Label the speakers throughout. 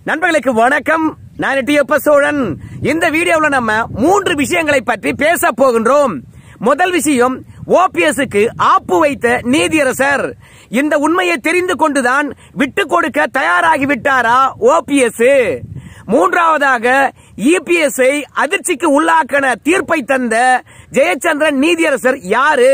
Speaker 1: நண்பர்களுக்கு வணக்கம் நான் டிஎப்ப சோழன் இந்த வீடியோவில் நம்ம மூன்று விஷயங்களை பற்றி பேச போகின்றோம் முதல் விஷயம் ஓபிஎஸ்க்கு ஆப்பு வைத்த நீதியரசர் இந்த உண்மையை தெரிந்து கொண்டுதான் விட்டு கொடுக்க தயாராகி விட்டாரா ஓபிஎஸ் மூன்றாவதாக இபிஎஸ் அதிர்ச்சிக்கு உள்ளாக்கின தீர்ப்பை தந்த ஜெயச்சந்திரன் நீதியரசர் யாரு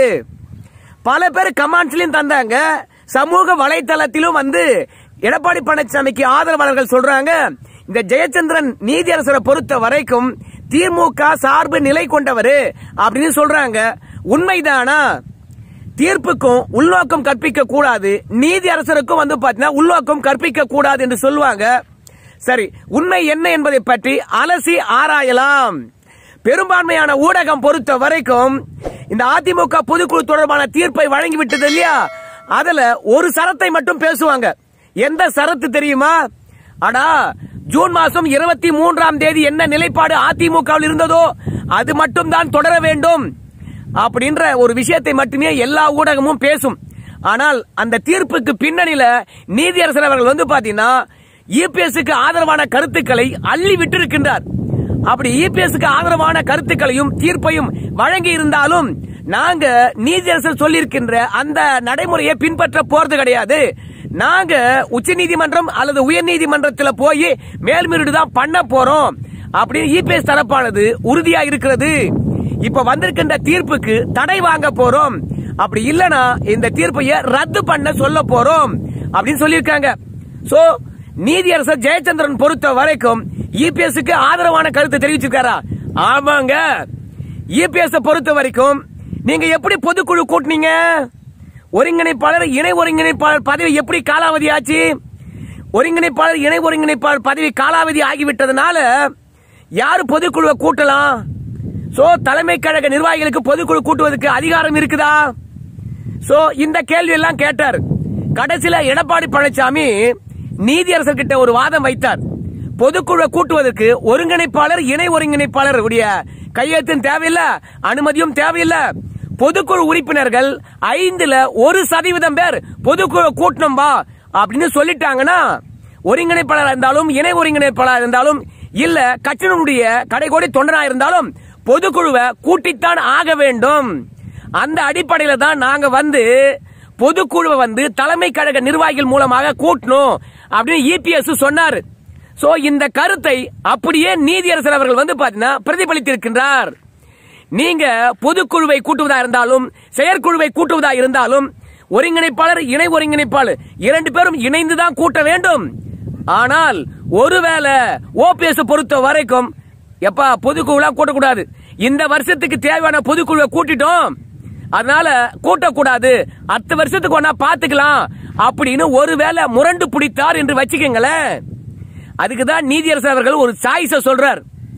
Speaker 1: பல பேர் கமெண்ட்ஸ்லயும் தந்தாங்க சமூக வலைத்தளத்திலும் வந்து எடப்பாடி பழனிசாமிக்கு ஆதரவாளர்கள் சொல்றாங்க இந்த ஜெயச்சந்திரன் நீதியரசரை பொறுத்த வரைக்கும் திமுக சார்பு நிலை கொண்டவர் அப்படின்னு சொல்றாங்க உண்மைதானா தீர்ப்புக்கும் உள்நோக்கம் கற்பிக்க கூடாது நீதி அரசருக்கும் வந்து பாத்தீங்கன்னா உள்நோக்கம் கற்பிக்க கூடாது என்று சொல்லுவாங்க சரி உண்மை என்ன என்பதை பற்றி அலசி ஆராயலாம் பெரும்பான்மையான ஊடகம் பொறுத்த வரைக்கும் இந்த அதிமுக பொதுக்குழு தொடர்பான தீர்ப்பை வழங்கிவிட்டது இல்லையா அதுல ஒரு சரத்தை மட்டும் பேசுவாங்க எந்த சரத்து தெரியுமா அடா ஜூன் மாசம் இருபத்தி மூன்றாம் தேதி என்ன நிலைப்பாடு அதிமுகவில் இருந்ததோ அது மட்டும் தான் தொடர வேண்டும் அப்படின்ற ஒரு விஷயத்தை மட்டுமே எல்லா ஊடகமும் பேசும் ஆனால் அந்த தீர்ப்புக்கு பின்னணியில நீதியரசர் அவர்கள் வந்து பாத்தீங்கன்னா இபிஎஸ்க்கு ஆதரவான கருத்துக்களை அள்ளி விட்டிருக்கின்றார் அப்படி இபிஎஸ்க்கு ஆதரவான கருத்துக்களையும் தீர்ப்பையும் வழங்கி இருந்தாலும் நாங்க நீதியரசர் சொல்லியிருக்கின்ற அந்த நடைமுறையை பின்பற்ற போறது கிடையாது நாங்க உச்ச நீதிமன்றம் அல்லது உயர் நீதிமன்றத்தில் போய் மேல்முறையீடு தான் பண்ண போறோம் அப்படின்னு இபிஎஸ் தரப்பானது உறுதியா இருக்கிறது இப்ப வந்திருக்கின்ற தீர்ப்புக்கு தடை வாங்க போறோம் அப்படி இல்லனா இந்த தீர்ப்பைய ரத்து பண்ண சொல்ல போறோம் அப்படின்னு சொல்லியிருக்காங்க சோ நீதியரசர் ஜெயச்சந்திரன் பொறுத்த வரைக்கும் இபிஎஸ்க்கு ஆதரவான கருத்து தெரிவிச்சிருக்காரா ஆமாங்க இபிஎஸ் பொறுத்த வரைக்கும் நீங்க எப்படி பொதுக்குழு கூட்டினீங்க ஒருங்கிணைப்பாளர் இணை ஒருங்கிணைப்பாளர் பதவி எப்படி காலாவதி ஆச்சு ஒருங்கிணைப்பாளர் இணை ஒருங்கிணைப்பாளர் பதவி காலாவதி ஆகிவிட்டதுனால யார் பொதுக்குழுவை கூட்டலாம் சோ தலைமை கழக நிர்வாகிகளுக்கு பொதுக்குழு கூட்டுவதற்கு அதிகாரம் இருக்குதா சோ இந்த கேள்வி எல்லாம் கேட்டார் கடைசியில எடப்பாடி பழனிசாமி நீதியரசர் கிட்ட ஒரு வாதம் வைத்தார் பொதுக்குழு கூட்டுவதற்கு ஒருங்கிணைப்பாளர் இணை ஒருங்கிணைப்பாளர் உடைய கையெழுத்தும் தேவையில்லை அனுமதியும் தேவையில்லை பொதுக்குழு உறுப்பினர்கள் ஐந்துல ஒரு சதவீதம் பேர் பொதுக்குழு கூட்டணும் வா அப்படின்னு சொல்லிட்டாங்கன்னா ஒருங்கிணைப்பாளர் இருந்தாலும் இணை ஒருங்கிணைப்பாளர் இருந்தாலும் இல்ல கட்சியினுடைய கடைகோடி தொண்டனா இருந்தாலும் பொதுக்குழுவை கூட்டித்தான் ஆக வேண்டும் அந்த அடிப்படையில தான் நாங்க வந்து பொதுக்குழுவை வந்து தலைமை கழக நிர்வாகிகள் மூலமாக கூட்டணும் அப்படின்னு இபிஎஸ் சொன்னாரு சோ இந்த கருத்தை அப்படியே நீதியரசர் அவர்கள் வந்து பாத்தீங்கன்னா பிரதிபலித்திருக்கின்றார் நீங்க பொதுக்குழுவை கூட்டுவதா இருந்தாலும் செயற்குழுவை கூட்டுவதா இருந்தாலும் ஒருங்கிணைப்பாளர் இணை ஒருங்கிணைப்பாளர் இரண்டு பேரும் இணைந்துதான் கூட்ட வேண்டும் ஆனால் ஒருவேளை ஓபிஎஸ் பொறுத்த வரைக்கும் எப்பா பொதுக்குழுவா கூட்டக்கூடாது இந்த வருஷத்துக்கு தேவையான பொதுக்குழுவை கூட்டிட்டோம் அதனால கூட்டக்கூடாது அடுத்த வருஷத்துக்கு ஒன்னா பாத்துக்கலாம் அப்படின்னு ஒருவேளை முரண்டு பிடித்தார் என்று வச்சுக்கோங்களேன் அதுக்குதான் நீதியரசர் அவர்கள் ஒரு சாய்ஸ சொல்றார்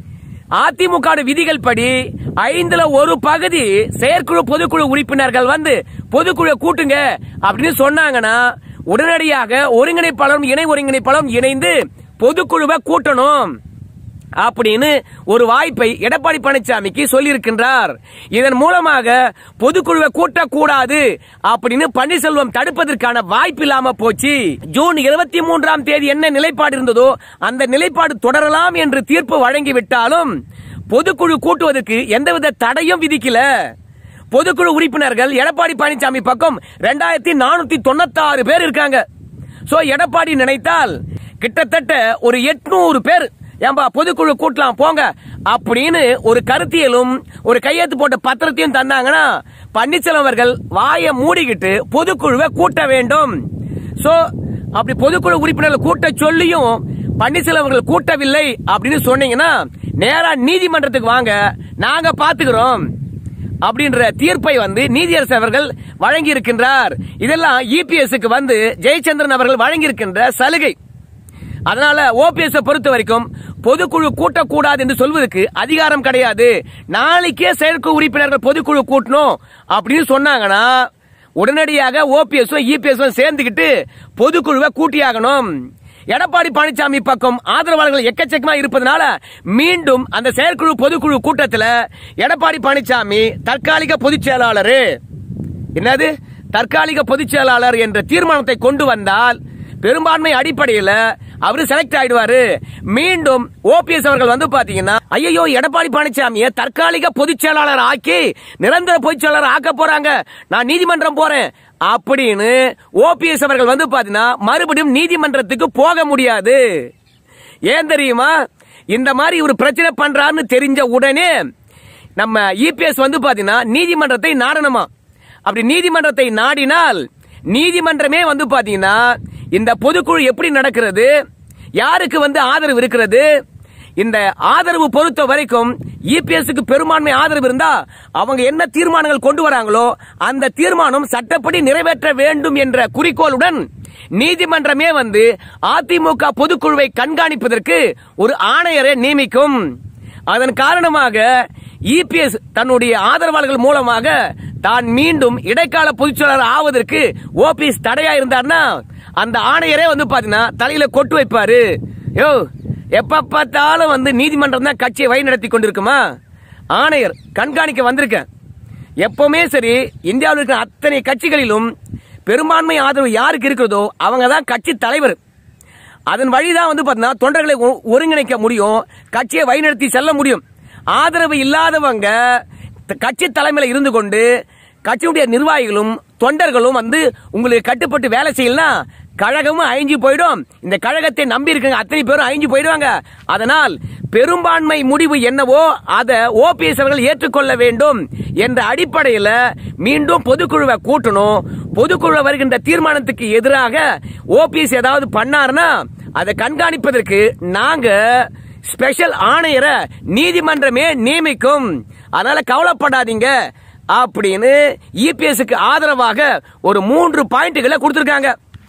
Speaker 1: அதிமுக விதிகள் படி ஐந்துல ஒரு பகுதி செயற்குழு பொதுக்குழு உறுப்பினர்கள் வந்து பொதுக்குழு கூட்டுங்க அப்படின்னு சொன்னாங்கன்னா உடனடியாக ஒருங்கிணைப்பாளரும் இணை ஒருங்கிணைப்பாளரும் இணைந்து பொதுக்குழுவை கூட்டணும் அப்படின்னு ஒரு வாய்ப்பை எடப்பாடி பழனிசாமிக்கு சொல்லியிருக்கின்றார் இதன் மூலமாக பொதுக்குழுவை கூட்டக்கூடாது அப்படின்னு பன்னீர்செல்வம் தடுப்பதற்கான வாய்ப்பு இல்லாம போச்சு ஜூன் இருபத்தி மூன்றாம் தேதி என்ன நிலைப்பாடு இருந்ததோ அந்த நிலைப்பாடு தொடரலாம் என்று தீர்ப்பு வழங்கிவிட்டாலும் பொதுக்குழு கூட்டுவதற்கு எந்தவித தடையும் விதிக்கல பொதுக்குழு உறுப்பினர்கள் எடப்பாடி பழனிசாமி பக்கம் ரெண்டாயிரத்தி நானூத்தி தொண்ணூத்தி ஆறு பேர் இருக்காங்க சோ எடப்பாடி நினைத்தால் கிட்டத்தட்ட ஒரு எட்நூறு பேர் ஏன்பா பொதுக்குழு கூட்டலாம் போங்க அப்படின்னு ஒரு கருத்தியலும் ஒரு கையெழுத்து போட்ட பத்திரத்தையும் தந்தாங்கன்னா பன்னீர்செல்வம் அவர்கள் வாயை மூடிக்கிட்டு பொதுக்குழுவை கூட்ட வேண்டும் சோ அப்படி பொதுக்குழு உறுப்பினர்கள் கூட்ட சொல்லியும் பன்னீர்செல்வம் அவர்கள் கூட்டவில்லை அப்படின்னு சொன்னீங்கன்னா நேரா நீதிமன்றத்துக்கு வாங்க நாங்க பாத்துக்கிறோம் அப்படின்ற தீர்ப்பை வந்து நீதியரசர் அவர்கள் வழங்கி இருக்கின்றார் இதெல்லாம் இபிஎஸ்க்கு வந்து ஜெயச்சந்திரன் அவர்கள் வழங்கி இருக்கின்ற சலுகை அதனால ஓபிஎஸ் பொறுத்த வரைக்கும் பொதுக்குழு கூட்டக்கூடாது என்று சொல்வதற்கு அதிகாரம் கிடையாது நாளைக்கே செயற்குழு உறுப்பினர்கள் பொதுக்குழு கூட்டணும் அப்படின்னு சொன்னாங்கன்னா உடனடியாக ஓபிஎஸ் இபிஎஸ் சேர்ந்துக்கிட்டு பொதுக்குழுவை கூட்டியாகணும் எடப்பாடி பழனிசாமி பக்கம் ஆதரவாளர்கள் எக்கச்சக்கமா இருப்பதனால மீண்டும் அந்த செயற்குழு பொதுக்குழு கூட்டத்தில் எடப்பாடி பழனிசாமி தற்காலிக பொதுச் செயலாளர் என்னது தற்காலிக பொதுச் செயலாளர் என்ற தீர்மானத்தை கொண்டு வந்தால் பெரும்பான்மை அடிப்படையில் அவரு செலக்ட் ஆயிடுவாரு மீண்டும் ஓபிஎஸ் அவர்கள் வந்து பாத்தீங்கன்னா ஐயோ எடப்பாடி பழனிசாமியை தற்காலிக பொதுச் செயலாளர் ஆக்கி நிரந்தர பொதுச் செயலாளர் ஆக்க போறாங்க நான் நீதிமன்றம் போறேன் அப்படின்னு ஓபிஎஸ் அவர்கள் வந்து பாத்தீங்கன்னா மறுபடியும் நீதிமன்றத்துக்கு போக முடியாது ஏன் தெரியுமா இந்த மாதிரி இவர் பிரச்சனை பண்றாருன்னு தெரிஞ்ச உடனே நம்ம இபிஎஸ் வந்து பாத்தீங்கன்னா நீதிமன்றத்தை நாடணுமா அப்படி நீதிமன்றத்தை நாடினால் நீதிமன்றமே வந்து பாத்தீங்கன்னா இந்த பொதுக்குழு எப்படி நடக்கிறது யாருக்கு வந்து ஆதரவு இருக்கிறது இந்த ஆதரவு பொறுத்த வரைக்கும் இபிஎஸ்க்கு பெரும்பான்மை ஆதரவு இருந்தா அவங்க என்ன தீர்மானங்கள் கொண்டு வராங்களோ அந்த தீர்மானம் சட்டப்படி நிறைவேற்ற வேண்டும் என்ற குறிக்கோளுடன் நீதிமன்றமே வந்து அதிமுக பொதுக்குழுவை கண்காணிப்பதற்கு ஒரு ஆணையரை நியமிக்கும் அதன் காரணமாக இபிஎஸ் தன்னுடைய ஆதரவாளர்கள் மூலமாக தான் மீண்டும் இடைக்கால பொதுச்செயலாளர் ஆவதற்கு ஓபிஎஸ் தடையா இருந்தார்னா அந்த ஆணையரே வந்து பாத்தீங்கன்னா தலையில கொட்டு வைப்பாரு யோ எப்ப பார்த்தாலும் வந்து நீதிமன்றம் தான் கட்சியை வழி நடத்தி கொண்டிருக்குமா ஆணையர் கண்காணிக்க வந்திருக்கேன் எப்பவுமே சரி இந்தியாவில் இருக்கிற அத்தனை கட்சிகளிலும் பெரும்பான்மை ஆதரவு யாருக்கு இருக்கிறதோ அவங்க தான் கட்சி தலைவர் அதன் வழிதான் வந்து பார்த்தீங்கன்னா தொண்டர்களை ஒ- ஒருங்கிணைக்க முடியும் கட்சியை வழிநடத்தி செல்ல முடியும் ஆதரவு இல்லாதவங்க த- கட்சி தலைமையில இருந்து கொண்டு கட்சியுடைய நிர்வாகிகளும் தொண்டர்களும் வந்து உங்களுக்கு கட்டுப்பட்டு வேலை செய்யலாம் கழகமும் அழிஞ்சு போயிடும் இந்த கழகத்தை நம்பி இருக்காங்க அத்தனை பேரும் அழிஞ்சு போயிடுவாங்க அதனால் பெரும்பான்மை முடிவு என்னவோ அதை ஓபிஎஸ் அவர்கள் ஏற்றுக்கொள்ள வேண்டும் என்ற அடிப்படையில் மீண்டும் பொதுக்குழுவை கூட்டணும் பொதுக்குழு வருகின்ற தீர்மானத்துக்கு எதிராக ஓபிஎஸ் ஏதாவது பண்ணாருன்னா அதை கண்காணிப்பதற்கு நாங்க ஸ்பெஷல் ஆணையரை நீதிமன்றமே நியமிக்கும் அதனால கவலைப்படாதீங்க அப்படின்னு இபிஎஸ்க்கு ஆதரவாக ஒரு மூன்று பாயிண்ட்களை கொடுத்திருக்காங்க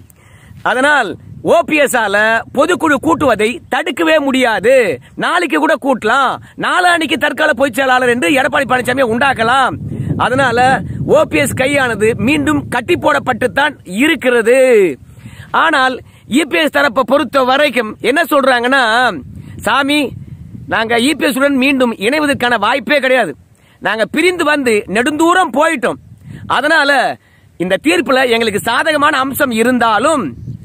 Speaker 1: அதனால் ஓபிஎஸ் ஆல பொதுக்குழு கூட்டுவதை தடுக்கவே முடியாது நாளைக்கு கூட கூட்டலாம் நாளானிக்கு தற்கால பொதுச் செயலாளர் என்று எடப்பாடி பழனிசாமி உண்டாக்கலாம் அதனால ஓபிஎஸ் கையானது மீண்டும் கட்டி போடப்பட்டுத்தான் இருக்கிறது ஆனால் இபிஎஸ் தரப்பை பொறுத்த வரைக்கும் என்ன சொல்றாங்கன்னா சாமி நாங்க இபிஎஸ் உடன் மீண்டும் இணைவதற்கான வாய்ப்பே கிடையாது நாங்க பிரிந்து வந்து நெடுந்தூரம் போயிட்டோம் அதனால இந்த தீர்ப்புல எங்களுக்கு சாதகமான அம்சம் இருந்தாலும்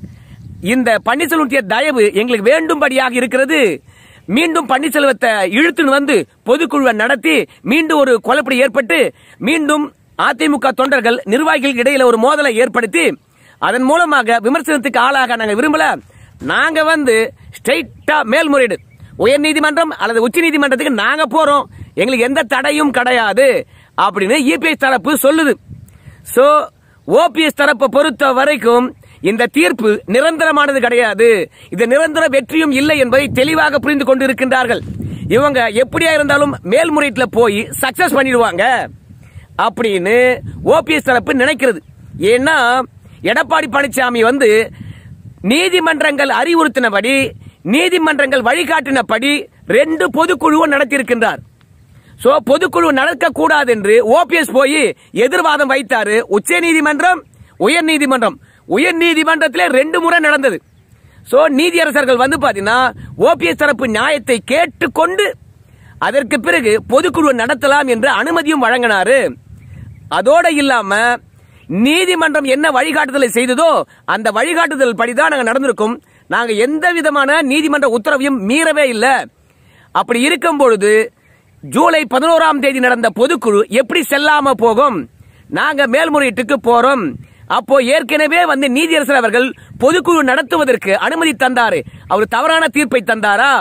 Speaker 1: இந்த பன்னீர்செல்வத்திய தயவு எங்களுக்கு வேண்டும்படியாக இருக்கிறது மீண்டும் பன்னீர்செல்வத்தை இழுத்துன்னு வந்து பொதுக்குழுவை நடத்தி மீண்டும் ஒரு குழப்படி ஏற்பட்டு மீண்டும் அதிமுக தொண்டர்கள் நிர்வாகிகள் இடையில ஒரு மோதலை ஏற்படுத்தி அதன் மூலமாக விமர்சனத்துக்கு ஆளாக நாங்க விரும்பல நாங்க வந்து ஸ்ட்ரைட்டா மேல்முறையீடு உயர் நீதிமன்றம் அல்லது உச்ச நீதிமன்றத்துக்கு நாங்க போறோம் எங்களுக்கு எந்த தடையும் கிடையாது அப்படின்னு இபிஎஸ் தரப்பு சொல்லுது சோ ஓபிஎஸ் தரப்பை பொறுத்த வரைக்கும் இந்த தீர்ப்பு நிரந்தரமானது கிடையாது இது நிரந்தர வெற்றியும் இல்லை என்பதை தெளிவாக புரிந்து கொண்டிருக்கின்றார்கள் இவங்க எப்படியா இருந்தாலும் மேல்முறையீட்டுல போய் சக்சஸ் பண்ணிடுவாங்க அப்படின்னு ஓபிஎஸ் தரப்பு நினைக்கிறது ஏன்னா எடப்பாடி பழனிசாமி வந்து நீதிமன்றங்கள் அறிவுறுத்தினபடி நீதிமன்றங்கள் வழிகாட்டினபடி ரெண்டு பொதுக்குழுவும் நடத்தியிருக்கின்றார் சோ பொதுக்குழு நடக்க கூடாது என்று ஓபிஎஸ் போய் எதிர்வாதம் வைத்தாரு உச்ச நீதிமன்றம் உயர் நீதிமன்றம் உயர் நீதிமன்றத்திலே ரெண்டு முறை நடந்தது சோ நீதியரசர்கள் வந்து பாத்தீங்கன்னா ஓபிஎஸ் தரப்பு நியாயத்தை கேட்டுக்கொண்டு அதற்கு பிறகு பொதுக்குழு நடத்தலாம் என்று அனுமதியும் வழங்கினாரு அதோட இல்லாம நீதிமன்றம் என்ன வழிகாட்டுதலை செய்ததோ அந்த வழிகாட்டுதல் படிதான் நாங்க நடந்திருக்கும் நாங்க எந்த விதமான நீதிமன்ற உத்தரவையும் மீறவே இல்லை அப்படி இருக்கும் பொழுது ஜூலை பதினோராம் தேதி நடந்த பொதுக்குழு எப்படி செல்லாம போகும் நாங்க மேல்முறையீட்டுக்கு போறோம் அப்போ ஏற்கனவே வந்து நீதியரசர் அவர்கள் பொதுக்குழு நடத்துவதற்கு அனுமதி தந்தாரு அவர் தவறான தீர்ப்பை தந்தாரா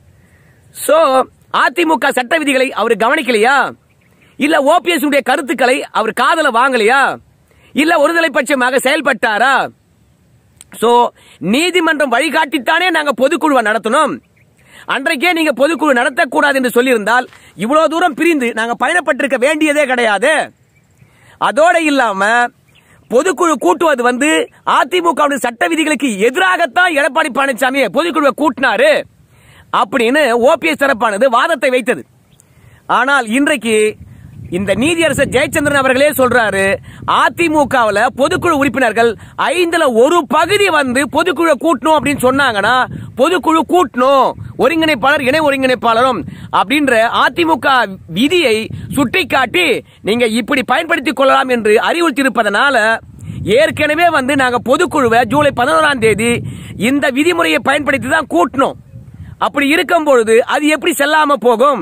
Speaker 1: சோ அதிமுக சட்ட விதிகளை அவர் கவனிக்கலையா இல்ல ஓபிஎஸ் உடைய கருத்துக்களை அவர் காதல வாங்கலையா இல்ல ஒருதலை பட்சமாக செயல்பட்டாரா சோ நீதிமன்றம் வழிகாட்டித்தானே நாங்க பொதுக்குழுவை நடத்தணும் அன்றைக்கே நீங்க பொதுக்குழு நடத்தக்கூடாது என்று சொல்லியிருந்தால் இவ்வளவு தூரம் பிரிந்து நாங்க பயணப்பட்டிருக்க வேண்டியதே கிடையாது அதோட இல்லாம பொதுக்குழு கூட்டுவது வந்து அதிமுக சட்ட விதிகளுக்கு எதிராகத்தான் எடப்பாடி பழனிசாமி பொதுக்குழுவை கூட்டினாரு அப்படின்னு ஓபிஎஸ் தரப்பானது வாதத்தை வைத்தது ஆனால் இன்றைக்கு இந்த நீதியரசர் ஜெயச்சந்திரன் அவர்களே சொல்றாரு அதிமுகவுல பொதுக்குழு உறுப்பினர்கள் ஐந்துல ஒரு பகுதி வந்து பொதுக்குழு கூட்டணும் அப்படின்னு சொன்னாங்கன்னா பொதுக்குழு கூட்டணும் ஒருங்கிணைப்பாளர் இணை ஒருங்கிணைப்பாளரும் அப்படின்ற அதிமுக விதியை சுட்டிக்காட்டி நீங்க இப்படி பயன்படுத்திக் கொள்ளலாம் என்று அறிவுறுத்தியிருப்பதனால ஏற்கனவே வந்து நாங்க பொதுக்குழுவை ஜூலை பதினோராம் தேதி இந்த விதிமுறையை பயன்படுத்தி தான் கூட்டினோம் அப்படி இருக்கும் பொழுது அது எப்படி செல்லாம போகும்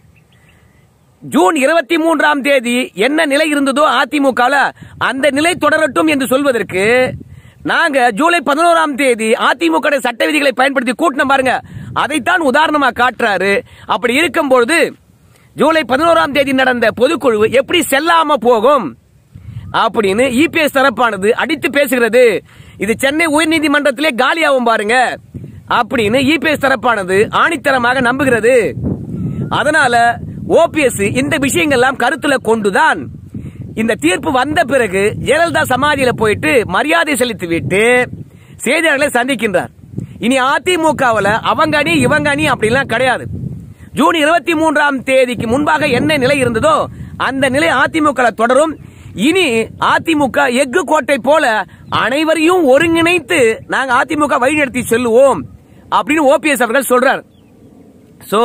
Speaker 1: ஜூன் இருபத்தி மூன்றாம் தேதி என்ன நிலை இருந்ததோ அதிமுக அந்த நிலை தொடரட்டும் என்று சொல்வதற்கு நாங்க ஜூலை பதினோராம் தேதி அதிமுக டைய சட்ட விதிகளை பயன்படுத்தி கூட்டினோம் பாருங்க அதைத்தான் உதாரணமா காட்டுறாரு அப்படி இருக்கும் பொழுது ஜூலை பதினோராம் தேதி நடந்த பொதுக்குழு எப்படி செல்லாம போகும் அப்படின்னு இபிஎஸ் தரப்பானது அடித்து பேசுகிறது இது சென்னை உயர்நீதிமன்றத்திலே காலியாகும் பாருங்க அப்படின்னு இபிஎஸ் தரப்பானது ஆணித்தரமாக நம்புகிறது அதனால ஓபிஎஸ் இந்த விஷயங்கள்லாம் கருத்துல கொண்டுதான் இந்த தீர்ப்பு வந்த பிறகு ஜெயலலிதா சமாதியில போயிட்டு மரியாதை செலுத்தி விட்டு செய்தியாளர்களை சந்திக்கின்றார் இனி அதிமுகவில் அவங்க அணி இவங்க அணி அப்படிலாம் கிடையாது ஜூன் இருபத்தி மூன்றாம் தேதிக்கு முன்பாக என்ன நிலை இருந்ததோ அந்த நிலை அதிமுக ல தொடரும் இனி அதிமுக எஃகு கோட்டை போல அனைவரையும் ஒருங்கிணைத்து நாங்க அதிமுக வழிநடத்தி செல்லுவோம் அப்படின்னு ஓபிஎஸ் அவர்கள் சொல்றார் சோ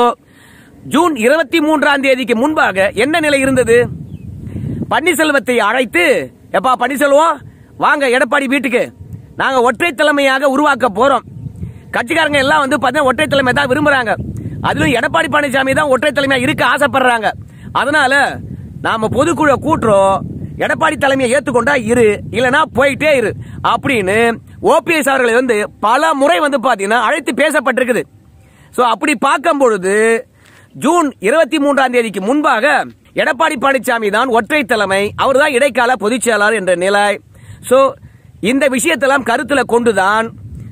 Speaker 1: ஜூன் இருபத்தி மூன்றாம் தேதிக்கு முன்பாக என்ன நிலை இருந்தது பன்னீர்செல்வத்தை அழைத்து எப்பா பன்னீர்செல்வம் வாங்க எடப்பாடி வீட்டுக்கு நாங்க ஒற்றை தலைமையாக உருவாக்க போறோம் கட்சிக்காரங்க எல்லாம் வந்து பார்த்தீங்கன்னா ஒற்றை தலைமை தான் விரும்புறாங்க அதிலும் எடப்பாடி பழனிசாமி தான் ஒற்றை தலைமையா இருக்க ஆசைப்படுறாங்க அதனால நாம பொதுக்குழு கூட்டுறோம் எடப்பாடி தலைமையை ஏத்துக்கொண்டா இரு இல்லனா போயிட்டே இரு அப்படின்னு ஓபிஎஸ் அவர்களை வந்து பல முறை வந்து பாத்தீங்கன்னா அழைத்து பேசப்பட்டிருக்குது சோ அப்படி பார்க்கும் பொழுது ஜூன் இருபத்தி மூன்றாம் தேதிக்கு முன்பாக எடப்பாடி பழனிசாமி தான் ஒற்றை தலைமை அவர் தான் இடைக்கால பொதுச் செயலாளர் என்ற நிலை சோ இந்த விஷயத்தெல்லாம் கருத்துல கொண்டுதான்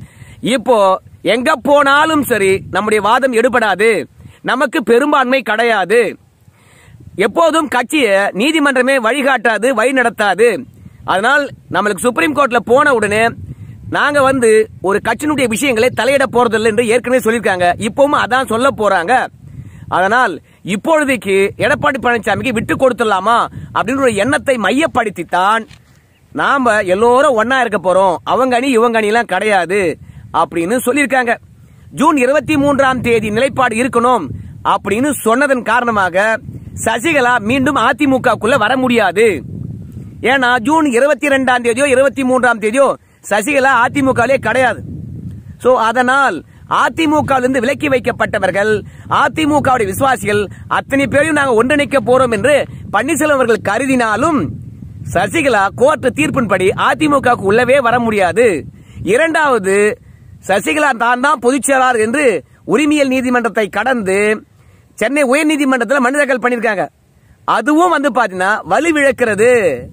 Speaker 1: இப்போ எங்க போனாலும் சரி நம்முடைய வாதம் எடுபடாது நமக்கு பெரும்பான்மை கிடையாது எப்போதும் கட்சியை நீதிமன்றமே வழிகாட்டாது வழி நடத்தாது அதனால் நம்மளுக்கு சுப்ரீம் கோர்ட்ல போன உடனே நாங்க வந்து ஒரு கட்சியினுடைய விஷயங்களை தலையிட போறதில்லை என்று ஏற்கனவே சொல்லியிருக்காங்க இப்பவும் அதான் சொல்ல போறாங்க அதனால் இப்பொழுதைக்கு எடப்பாடி பழனிசாமிக்கு விட்டு கொடுத்துடலாமா அப்படின்ற ஒரு எண்ணத்தை மையப்படுத்தித்தான் நாம எல்லோரும் ஒன்னா இருக்க போறோம் அவங்க அணி இவங்க அணி எல்லாம் கிடையாது அப்படின்னு சொல்லியிருக்காங்க ஜூன் இருபத்தி மூன்றாம் தேதி நிலைப்பாடு இருக்கணும் அப்படின்னு சொன்னதன் காரணமாக சசிகலா மீண்டும் அதிமுகக்குள்ள வர முடியாது ஏன்னா ஜூன் இருபத்தி ரெண்டாம் தேதியோ இருபத்தி மூன்றாம் தேதியோ சசிகலா அதிமுகலே கிடையாது சோ அதனால் அதிமுக இருந்து விலக்கி வைக்கப்பட்டவர்கள் அதிமுகவுடைய விசுவாசிகள் அத்தனை பேரையும் நாங்கள் ஒன்றிணைக்க போறோம் என்று பன்னீர்செல்வம் அவர்கள் கருதினாலும் சசிகலா கோர்ட் தீர்ப்பின்படி அதிமுக உள்ளவே வர முடியாது இரண்டாவது சசிகலா தான் தான் பொதுச் செயலாளர் என்று உரிமையல் நீதிமன்றத்தை கடந்து சென்னை உயர்நீதிமன்றத்தில் மனு தாக்கல் பண்ணிருக்காங்க அதுவும் வந்து பாத்தீங்கன்னா வலுவிழக்கிறது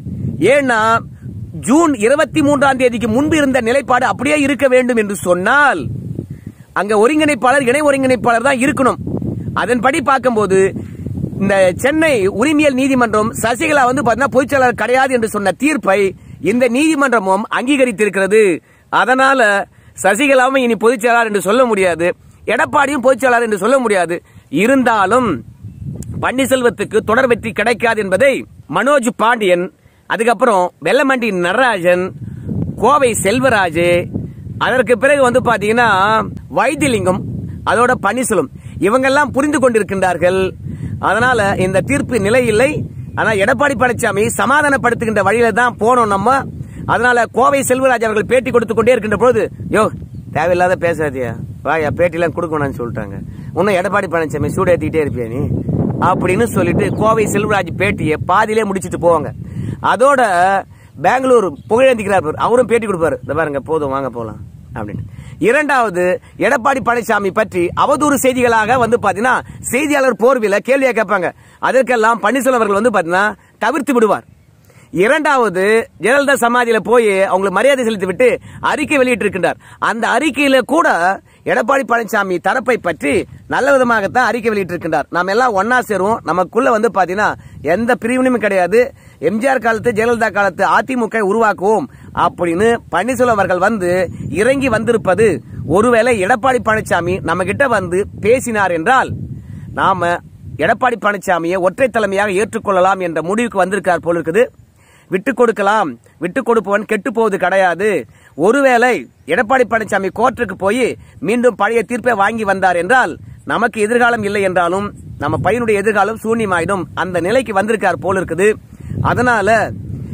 Speaker 1: ஏன்னா ஜூன் இருபத்தி மூன்றாம் தேதிக்கு முன்பு இருந்த நிலைப்பாடு அப்படியே இருக்க வேண்டும் என்று சொன்னால் அங்க ஒருங்கிணைப்பாளர் இணை ஒருங்கிணைப்பாளர் தான் இருக்கணும் அதன்படி பார்க்கும்போது இந்த சென்னை உரிமையல் நீதிமன்றம் சசிகலா வந்து பாத்தீங்கன்னா பொதுச்செயலாளர் கிடையாது என்று சொன்ன தீர்ப்பை இந்த நீதிமன்றமும் அங்கீகரித்திருக்கிறது அதனால சசிகலாவும் இனி பொதுச்செயலாளர் என்று சொல்ல முடியாது எடப்பாடியும் பொதுச்செயலாளர் என்று சொல்ல முடியாது இருந்தாலும் பன்னீர்செல்வத்துக்கு தொடர் வெற்றி கிடைக்காது என்பதை மனோஜ் பாண்டியன் அதுக்கப்புறம் வெள்ளமண்டி நடராஜன் கோவை செல்வராஜ் அதற்கு பிறகு வந்து பாத்தீங்கன்னா வைத்திலிங்கம் அதோட பன்னீர்செல்வம் இவங்கெல்லாம் புரிந்து கொண்டிருக்கின்றார்கள் அதனால இந்த தீர்ப்பு நிலை இல்லை ஆனா எடப்பாடி பழனிசாமி சமாதானப்படுத்துகின்ற வழியில தான் போனோம் நம்ம அதனால கோவை செல்வராஜ் அவர்கள் பேட்டி கொடுத்து கொண்டே இருக்கின்ற பொழுது யோ தேவையில்லாத பேசாதியா வாயா பேட்டிலாம் கொடுக்கணும்னு சொல்லிட்டாங்க இன்னும் எடப்பாடி பழனிசாமி சூடு ஏத்திக்கிட்டே இருப்பியா நீ அப்படின்னு சொல்லிட்டு கோவை செல்வராஜ் பேட்டியை பாதியிலே முடிச்சிட்டு போவாங்க அதோட பெங்களூர் புகழேந்திக்கிறார் பாரு, அவரும் பேட்டி கொடுப்பாரு இந்த பாருங்க போதும் வாங்க போலாம் அப்படின்னு இரண்டாவது எடப்பாடி பழனிசாமி பற்றி அவதூறு செய்திகளாக வந்து பாத்தீங்கன்னா செய்தியாளர் போர்வில கேள்வியா கேட்பாங்க அதற்கெல்லாம் பன்னீர்செல்வம் அவர்கள் வந்து பாத்தீங்கன்னா தவிர்த்து விடுவார் இரண்டாவது ஜெயலலிதா சமாதியில போய் அவங்களுக்கு மரியாதை செலுத்தி விட்டு அறிக்கை வெளியிட்டிருக்கின்றார் அந்த அறிக்கையில கூட எடப்பாடி பழனிசாமி தரப்பை பற்றி நல்ல விதமாகத்தான் அறிக்கை வெளியிட்டிருக்கின்றார் நாம் எல்லாம் ஒன்னா சேருவோம் நமக்குள்ள வந்து பாத்தீங்கன்னா எந்த பிரிவினையும் கிடையாது எம்ஜிஆர் காலத்து ஜெயலலிதா காலத்து அதிமுக உருவாக்குவோம் அப்படின்னு பன்னீர்செல்வம் அவர்கள் வந்து இறங்கி வந்திருப்பது ஒருவேளை எடப்பாடி பழனிசாமி நம்ம கிட்ட வந்து பேசினார் என்றால் நாம எடப்பாடி பழனிசாமியை ஒற்றை தலைமையாக ஏற்றுக்கொள்ளலாம் என்ற முடிவுக்கு வந்திருக்கார் போல இருக்குது விட்டு கொடுக்கலாம் விட்டு கொடுப்பவன் கெட்டு போவது கிடையாது ஒருவேளை எடப்பாடி பழனிசாமி கோர்ட்டுக்கு போய் மீண்டும் பழைய தீர்ப்பை வாங்கி வந்தார் என்றால் நமக்கு எதிர்காலம் இல்லை என்றாலும் நம்ம பையனுடைய எதிர்காலம் சூன்யமாயிடும் அந்த நிலைக்கு வந்திருக்கார் போல இருக்குது அதனால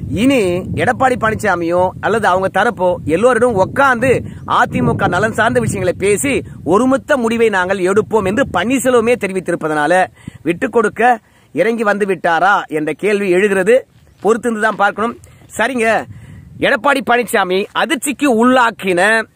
Speaker 1: இனி எடப்பாடி பழனிசாமியோ அல்லது அவங்க தரப்போ எல்லோரிடம் உட்கார்ந்து அதிமுக நலன் சார்ந்த விஷயங்களை பேசி ஒருமித்த முடிவை நாங்கள் எடுப்போம் என்று பன்னீர்செல்வமே தெரிவித்திருப்பதனால விட்டு கொடுக்க இறங்கி வந்து விட்டாரா என்ற கேள்வி எழுகிறது பொறுத்திருந்து தான் பார்க்கணும் சரிங்க எடப்பாடி பழனிசாமி அதிர்ச்சிக்கு உள்ளாக்கின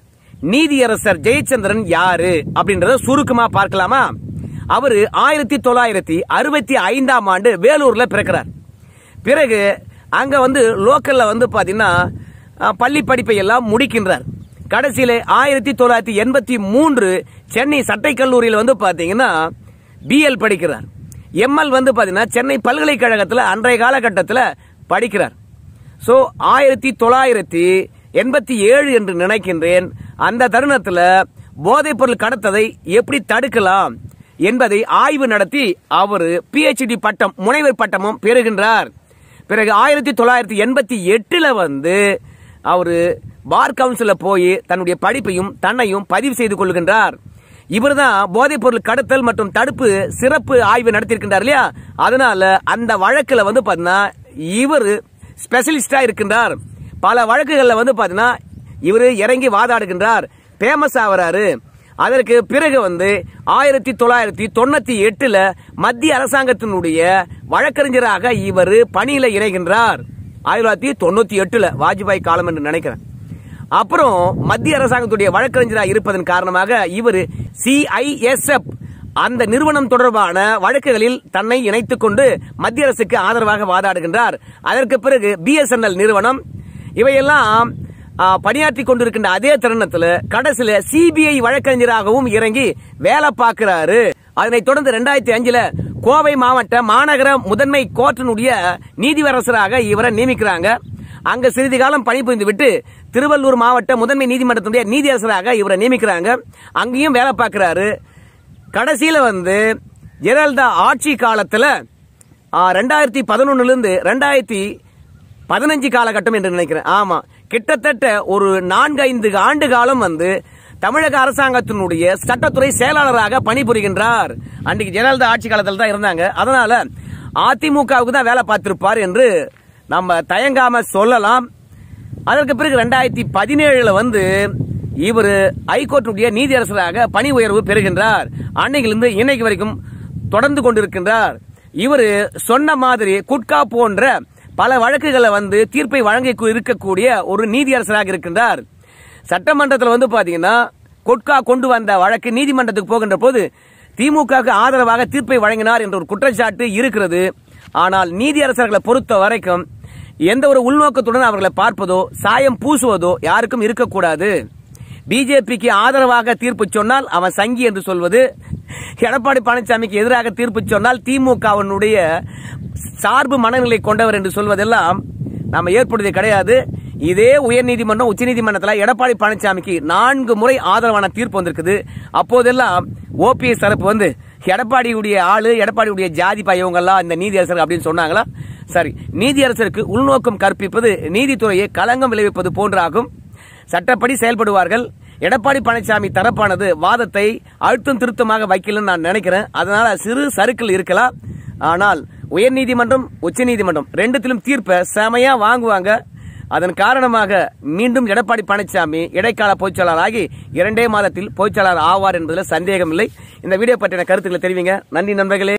Speaker 1: நீதியரசர் ஜெயச்சந்திரன் யாரு அப்படின்றத சுருக்கமா பார்க்கலாமா அவரு ஆயிரத்தி தொள்ளாயிரத்தி அறுபத்தி ஐந்தாம் ஆண்டு வேலூர்ல பிறக்கிறார் பிறகு அங்க வந்து லோக்கல்ல வந்து பாத்தீங்கன்னா அஹ், பள்ளி படிப்பை எல்லாம் முடிக்கின்றார் கடைசியில ஆயிரத்தி தொள்ளாயிரத்தி எண்பத்தி மூன்று சென்னை சட்டை கல்லூரியில் வந்து பாத்தீங்கன்னா பிஎல் படிக்கிறார் எம்எல் வந்து பாத்தீங்கன்னா சென்னை பல்கலைக்கழகத்தில் அன்றைய காலகட்டத்தில் படிக்கிறார் சோ ஆயிரத்தி தொள்ளாயிரத்தி எண்பத்தி ஏழு என்று நினைக்கின்றேன் அந்த தருணத்தில் போதைப் பொருள் கடத்ததை எப்படி தடுக்கலாம் என்பதை ஆய்வு நடத்தி அவர் பிஹெச்டி பட்டம் முனைவர் பட்டமும் பெறுகின்றார் பிறகு ஆயிரத்தி தொள்ளாயிரத்தி எண்பத்தி எட்டுல வந்து அவரு பார் கவுன்சில போய் தன்னுடைய படிப்பையும் தன்னையும் பதிவு செய்து கொள்கின்றார் இவர்தான் போதைப் பொருள் கடத்தல் மற்றும் தடுப்பு சிறப்பு ஆய்வு நடத்தியிருக்கின்றார் இல்லையா அதனால அந்த வழக்குல வந்து பாத்தீங்கன்னா இவர் ஸ்பெஷலிஸ்டா இருக்கின்றார் பல வழக்குகள்ல வந்து பாத்தீங்கன்னா இவர் இறங்கி வாதாடுகின்றார் ஃபேமஸ் ஆவறாரு அதற்கு பிறகு வந்து ஆயிரத்தி தொள்ளாயிரத்தி தொண்ணூத்தி எட்டுல மத்திய அரசாங்கத்தினுடைய வழக்கறிஞராக இவர் பணியில இணைகின்றார் ஆயிரத்தி தொள்ளாயிரத்தி தொண்ணூத்தி எட்டுல வாஜ்பாய் காலம் என்று நினைக்கிறேன் அப்புறம் மத்திய அரசாங்கத்துடைய வழக்கறிஞராக இருப்பதன் காரணமாக இவர் சிஐஎஸ்எஃப் அந்த நிறுவனம் தொடர்பான வழக்குகளில் தன்னை இணைத்துக் கொண்டு மத்திய அரசுக்கு ஆதரவாக வாதாடுகின்றார் அதற்கு பிறகு பிஎஸ்என்எல் நிறுவனம் இவையெல்லாம் ஆ, பணியாற்றி கொண்டிருக்கின்ற அதே தருணத்தில் கடைசியில சிபிஐ வழக்கறிஞராகவும் இறங்கி வேலை பார்க்கிறாரு அதனைத் தொடர்ந்து ரெண்டாயிரத்தி அஞ்சுல கோவை மாவட்ட மாநகர முதன்மை கோர்ட்டினுடைய நீதிவரசராக இவரை நியமிக்கிறாங்க அங்க சிறிது காலம் பணிபுரிந்து விட்டு திருவள்ளூர் மாவட்ட முதன்மை நீதிமன்றத்துடைய நீதியரசராக இவரை நியமிக்கிறாங்க அங்கேயும் வேலை பார்க்கிறாரு கடைசியில வந்து ஜெயலலிதா ஆட்சி காலத்துல ஆ, ரெண்டாயிரத்தி பதினொன்னுல இருந்து ரெண்டாயிரத்தி பதினஞ்சு காலகட்டம் என்று நினைக்கிறேன் ஆமா கிட்டத்தட்ட ஒரு நான்கு ஐந்து ஆண்டு காலம் வந்து தமிழக அரசாங்கத்தினுடைய சட்டத்துறை செயலாளராக பணிபுரிகின்றார் அன்றைக்கு ஜெயலலிதா ஆட்சி காலத்தில் தான் இருந்தாங்க அதனால அதிமுகவுக்கு தான் வேலை பார்த்திருப்பார் என்று நம்ம தயங்காம சொல்லலாம் அதற்கு பிறகு ரெண்டாயிரத்தி பதினேழுல வந்து இவர் ஹைகோர்ட்டுடைய நீதியரசராக பணி உயர்வு பெறுகின்றார் அன்னையிலிருந்து இன்னைக்கு வரைக்கும் தொடர்ந்து கொண்டிருக்கின்றார் இவர் சொன்ன மாதிரி குட்கா போன்ற பல வழக்குகளை வந்து தீர்ப்பை வழங்கி இருக்கக்கூடிய ஒரு நீதியரசராக இருக்கின்றார் சட்டமன்றத்தில் வந்து பாத்தீங்கன்னா குட்கா கொண்டு வந்த வழக்கு நீதிமன்றத்துக்கு போகின்ற போது திமுகவுக்கு ஆதரவாக தீர்ப்பை வழங்கினார் என்ற ஒரு குற்றச்சாட்டு இருக்கிறது ஆனால் நீதியரசர்களை பொறுத்த வரைக்கும் எந்த ஒரு உள்நோக்கத்துடன் அவர்களை பார்ப்பதோ சாயம் பூசுவதோ யாருக்கும் இருக்கக்கூடாது பிஜேபிக்கு ஆதரவாக தீர்ப்பு சொன்னால் அவன் சங்கி என்று சொல்வது எடப்பாடி பழனிசாமிக்கு எதிராக தீர்ப்பு சொன்னால் திமுகவினுடைய சார்பு மனநிலை கொண்டவர் என்று சொல்வதெல்லாம் நாம ஏற்படுவது கிடையாது இதே உயர்நீதிமன்றம் உச்சநீதிமன்றத்தில் எடப்பாடி பழனிசாமிக்கு நான்கு முறை ஆதரவான தீர்ப்பு வந்திருக்குது அப்போதெல்லாம் ஓபிஎஸ் தரப்பு வந்து எடப்பாடியுடைய ஆளு எடப்பாடியுடைய ஜாதி பயவங்கெல்லாம் இந்த நீதியரசர் அப்படின்னு சொன்னாங்களா சரி நீதியரசருக்கு உள்நோக்கம் கற்பிப்பது நீதித்துறையை களங்கம் விளைவிப்பது போன்றாகும் சட்டப்படி செயல்படுவார்கள் எடப்பாடி பழனிசாமி தரப்பானது வாதத்தை அழுத்தம் திருத்தமாக வைக்கலன்னு நான் நினைக்கிறேன் அதனால சிறு சறுக்கல் இருக்கலாம் ஆனால் உயர்நீதிமன்றம் உச்சநீதிமன்றம் ரெண்டுத்திலும் தீர்ப்பை செமையா வாங்குவாங்க அதன் காரணமாக மீண்டும் எடப்பாடி பழனிசாமி இடைக்கால பொதுச்செயலாளர் ஆகி இரண்டே மாதத்தில் பொதுச்செயலாளர் ஆவார் என்பதில் சந்தேகம் இல்லை இந்த வீடியோ பற்றின கருத்துக்களை தெரிவிங்க நன்றி நண்பர்களே